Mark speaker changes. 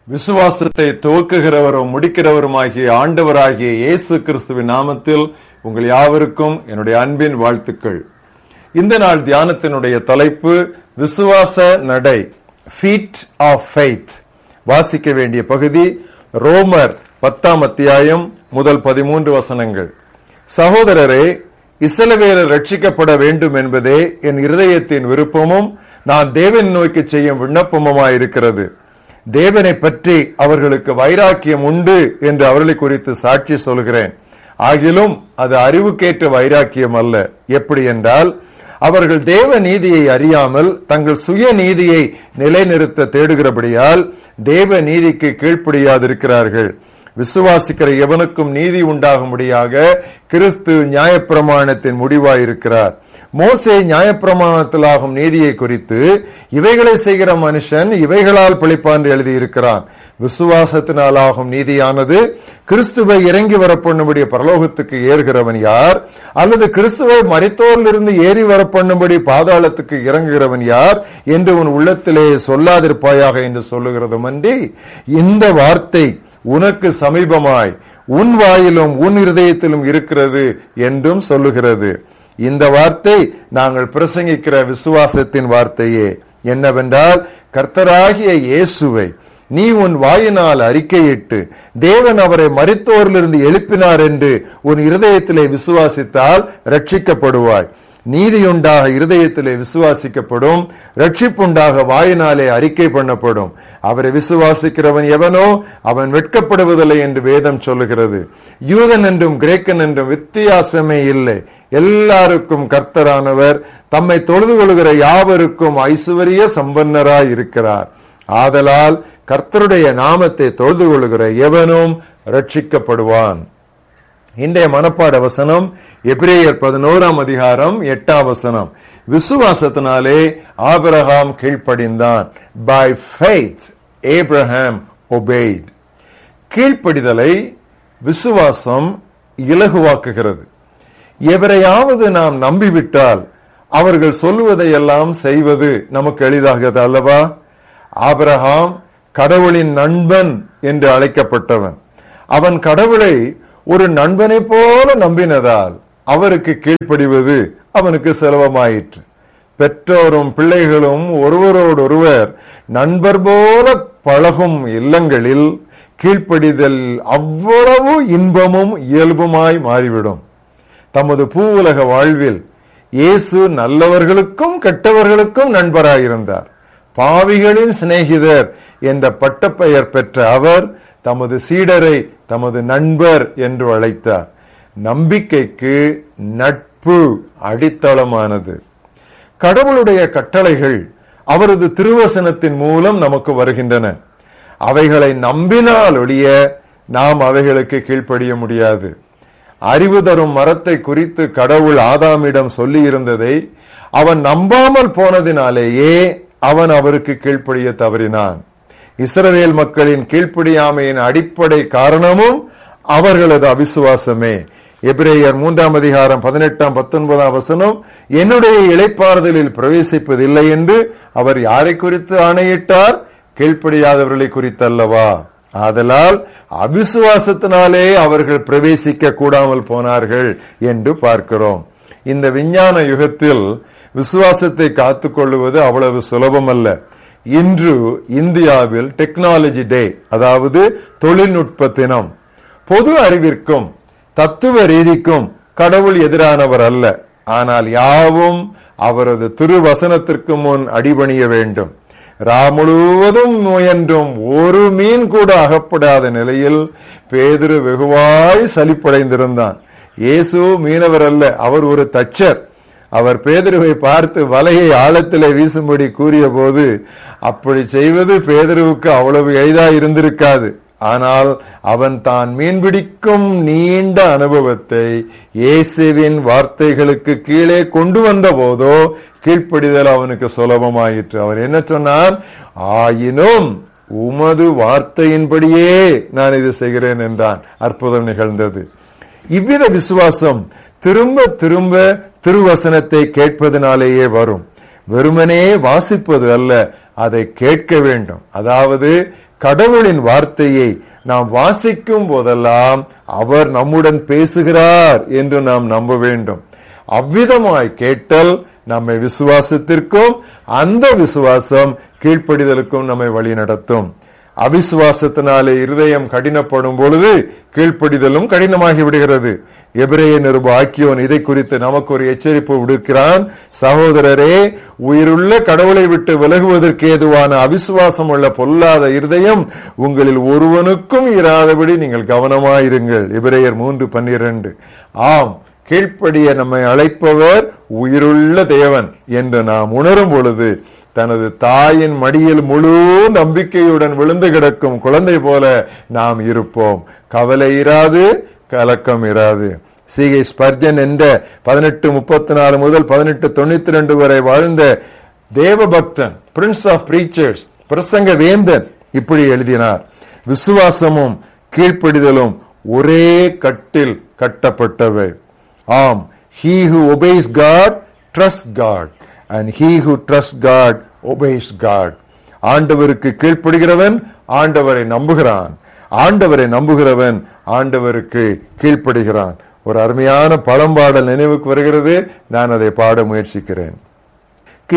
Speaker 1: விசுவாசத்தை துவக்குகிறவரும் முடிக்கிறவருமாகிய ஆண்டவராகிய இயேசு கிறிஸ்துவின் நாமத்தில் உங்கள் யாவருக்கும் என்னுடைய அன்பின் வாழ்த்துக்கள் இந்த நாள் தியானத்தினுடைய தலைப்பு விசுவாச நடை ஃபீட் ஆஃப் ஃபெய்த் வாசிக்க வேண்டிய பகுதி ரோமர் பத்தாம் அத்தியாயம் முதல் பதிமூன்று வசனங்கள் சகோதரரே இஸ்ரவேலர் ரட்சிக்கப்பட வேண்டும் என்பதே என் இருதயத்தின் விருப்பமும் நான் தேவன் நோக்கி செய்யும் விண்ணப்பமுமாயிருக்கிறது தேவனை பற்றி அவர்களுக்கு வைராக்கியம் உண்டு என்று அவர்களை குறித்து சாட்சி சொல்கிறேன் ஆகிலும் அது அறிவுக்கேற்ற வைராக்கியம் அல்ல எப்படி என்றால் அவர்கள் தேவ நீதியை அறியாமல் தங்கள் சுய நீதியை நிலைநிறுத்த தேடுகிறபடியால் தேவ நீதிக்கு கீழ்ப்படியாதிருக்கிறார்கள் விசுவாசிக்கிற எவனுக்கும் நீதி உண்டாகும்படியாக கிறிஸ்து நியாயப்பிரமாணத்தின் முடிவாயிருக்கிறார் மோசே நியாயப்பிரமாணத்திலாகும் நீதியை குறித்து இவைகளை செய்கிற மனுஷன் இவைகளால் பிழைப்பான் எழுதியிருக்கிறான் விசுவாசத்தினாலாகும் நீதியானது கிறிஸ்துவை இறங்கி வரப்பண்ணும்படி பரலோகத்துக்கு ஏறுகிறவன் யார் அல்லது கிறிஸ்துவை மறைத்தோரிலிருந்து ஏறி வரப்பண்ணும்படி பாதாளத்துக்கு இறங்குகிறவன் யார் என்று உன் உள்ளத்திலே சொல்லாதிருப்பாயாக என்று சொல்லுகிறதும் அன்றி இந்த வார்த்தை உனக்கு சமீபமாய் உன் வாயிலும் உன் இருதயத்திலும் இருக்கிறது என்றும் சொல்லுகிறது இந்த வார்த்தை நாங்கள் பிரசங்கிக்கிற விசுவாசத்தின் வார்த்தையே என்னவென்றால் கர்த்தராகிய இயேசுவை நீ உன் வாயினால் அறிக்கையிட்டு தேவன் அவரை மறித்தோரிலிருந்து எழுப்பினார் என்று உன் இருதயத்திலே விசுவாசித்தால் ரட்சிக்கப்படுவாய் நீதியுண்டாக இருதயத்திலே விசுவாசிக்கப்படும் ரட்சிப்புண்டாக வாயினாலே அறிக்கை பண்ணப்படும் அவரை விசுவாசிக்கிறவன் எவனோ அவன் வெட்கப்படுவதில்லை என்று வேதம் சொல்லுகிறது யூதன் என்றும் கிரேக்கன் என்றும் வித்தியாசமே இல்லை எல்லாருக்கும் கர்த்தரானவர் தம்மை தொழுது கொள்கிற யாவருக்கும் ஐசுவரிய சம்பன்னராய் இருக்கிறார் ஆதலால் கர்த்தருடைய நாமத்தை தொழுது கொள்கிற எவனும் ரட்சிக்கப்படுவான் இன்றைய மனப்பாட வசனம் எபிரேயர் பதினோராம் அதிகாரம் எட்டாம் வசனம் விசுவாசத்தினாலே ஆபிரகாம் கீழ்ப்படிந்தான் பை ஃபெய்த் ஏப்ரஹாம் ஒபெய்ட் கீழ்ப்படிதலை விசுவாசம் இலகுவாக்குகிறது எவரையாவது நாம் நம்பிவிட்டால் அவர்கள் சொல்லுவதையெல்லாம் செய்வது நமக்கு எளிதாகிறது அல்லவா ஆபிரகாம் கடவுளின் நண்பன் என்று அழைக்கப்பட்டவன் அவன் கடவுளை ஒரு நண்பனை போல நம்பினதால் அவருக்கு கீழ்ப்படிவது அவனுக்கு சுலபமாயிற்று பெற்றோரும் பிள்ளைகளும் ஒருவரோடொருவர் நண்பர் போல பழகும் இல்லங்களில் கீழ்ப்படிதல் அவ்வளவு இன்பமும் இயல்புமாய் மாறிவிடும் தமது பூவுலக வாழ்வில் இயேசு நல்லவர்களுக்கும் கெட்டவர்களுக்கும் நண்பராயிருந்தார் பாவிகளின் சிநேகிதர் என்ற பட்டப்பெயர் பெற்ற அவர் தமது சீடரை தமது நண்பர் என்று அழைத்தார் நம்பிக்கைக்கு நட்பு அடித்தளமானது கடவுளுடைய கட்டளைகள் அவரது திருவசனத்தின் மூலம் நமக்கு வருகின்றன அவைகளை நம்பினால் ஒழிய நாம் அவைகளுக்கு கீழ்ப்படிய முடியாது அறிவு தரும் மரத்தை குறித்து கடவுள் ஆதாமிடம் சொல்லி இருந்ததை அவன் நம்பாமல் போனதினாலேயே அவன் அவருக்கு கீழ்ப்படிய தவறினான் இஸ்ரவேல் மக்களின் கீழ்ப்படியாமையின் அடிப்படை காரணமும் அவர்களது அவிசுவாசமே எபிரேயர் மூன்றாம் அதிகாரம் பதினெட்டாம் பத்தொன்பதாம் வசனம் என்னுடைய இழைப்பாறுதலில் பிரவேசிப்பதில்லை என்று அவர் யாரை குறித்து ஆணையிட்டார் கீழ்ப்படியாதவர்களை குறித்தல்லவா ஆதலால் அவிசுவாசத்தினாலே அவர்கள் பிரவேசிக்க கூடாமல் போனார்கள் என்று பார்க்கிறோம் இந்த விஞ்ஞான யுகத்தில் விசுவாசத்தை காத்துக்கொள்வது அவ்வளவு சுலபம் அல்ல இன்று இந்தியாவில் டெக்னாலஜி டே அதாவது தொழில்நுட்ப தினம் பொது அறிவிற்கும் தத்துவ ரீதிக்கும் கடவுள் எதிரானவர் அல்ல ஆனால் யாவும் அவரது திருவசனத்திற்கு முன் அடிபணிய வேண்டும் ரா முழுவதும் முயன்றும் ஒரு மீன் கூட அகப்படாத நிலையில் பேதிரு வெகுவாய் சலிப்படைந்திருந்தான் இயேசு மீனவர் அல்ல அவர் ஒரு தச்சர் அவர் பேதருவை பார்த்து வலையை ஆழத்திலே வீசும்படி கூறிய போது அப்படி செய்வது பேதருவுக்கு அவ்வளவு எளிதா இருந்திருக்காது ஆனால் அவன் தான் மீன்பிடிக்கும் நீண்ட அனுபவத்தை இயேசுவின் வார்த்தைகளுக்கு கீழே கொண்டு வந்த போதோ கீழ்ப்படிதல் அவனுக்கு சுலபமாயிற்று அவன் என்ன சொன்னான் ஆயினும் உமது வார்த்தையின்படியே நான் இது செய்கிறேன் என்றான் அற்புதம் நிகழ்ந்தது இவ்வித விசுவாசம் திரும்ப திரும்ப திருவசனத்தை கேட்பதனாலேயே வரும் வெறுமனே வாசிப்பது அல்ல அதை கேட்க வேண்டும் அதாவது கடவுளின் வார்த்தையை நாம் வாசிக்கும் போதெல்லாம் அவர் நம்முடன் பேசுகிறார் என்று நாம் நம்ப வேண்டும் அவ்விதமாய் கேட்டல் நம்மை விசுவாசத்திற்கும் அந்த விசுவாசம் கீழ்ப்படிதலுக்கும் நம்மை வழி நடத்தும் அவிசுவாசத்தினாலே இருதயம் கடினப்படும் பொழுது கீழ்ப்படிதலும் கடினமாகி விடுகிறது எபிரேய நிருப ஆக்கியோன் இதை குறித்து நமக்கு ஒரு எச்சரிப்பு விடுக்கிறான் சகோதரரே உயிருள்ள கடவுளை விட்டு விலகுவதற்கு ஏதுவான அவிசுவாசம் உள்ள பொல்லாத இருதயம் உங்களில் ஒருவனுக்கும் இராதபடி நீங்கள் கவனமாயிருங்கள் எபிரேயர் மூன்று பன்னிரண்டு ஆம் கீழ்ப்படிய நம்மை அழைப்பவர் உயிருள்ள தேவன் என்று நாம் உணரும் பொழுது தனது தாயின் மடியில் முழு நம்பிக்கையுடன் விழுந்து கிடக்கும் குழந்தை போல நாம் இருப்போம் கவலை இராது கலக்கம் இராது சிகை ஸ்பர்ஜன் என்ற பதினெட்டு முப்பத்தி நாலு முதல் பதினெட்டு தொண்ணூத்தி ரெண்டு வரை வாழ்ந்த தேவபக்தன் பிரின்ஸ் ஆஃப் பிரீச்சர்ஸ் பிரசங்க வேந்தன் இப்படி எழுதினார் விசுவாசமும் கீழ்ப்படிதலும் ஒரே கட்டில் கட்டப்பட்டவை ஆம் he who obeys God trusts God and he who trusts God obeys God ஆண்டவருக்கு கீழ்ப்படுகிறவன் ஆண்டவரை நம்புகிறான் ஆண்டவரை நம்புகிறவன் ஆண்டவருக்கு கீழ்ப்படுகிறான் ஒரு அருமையான பழம்பாடல் நினைவுக்கு வருகிறது நான் அதை பாட முயற்சிக்கிறேன்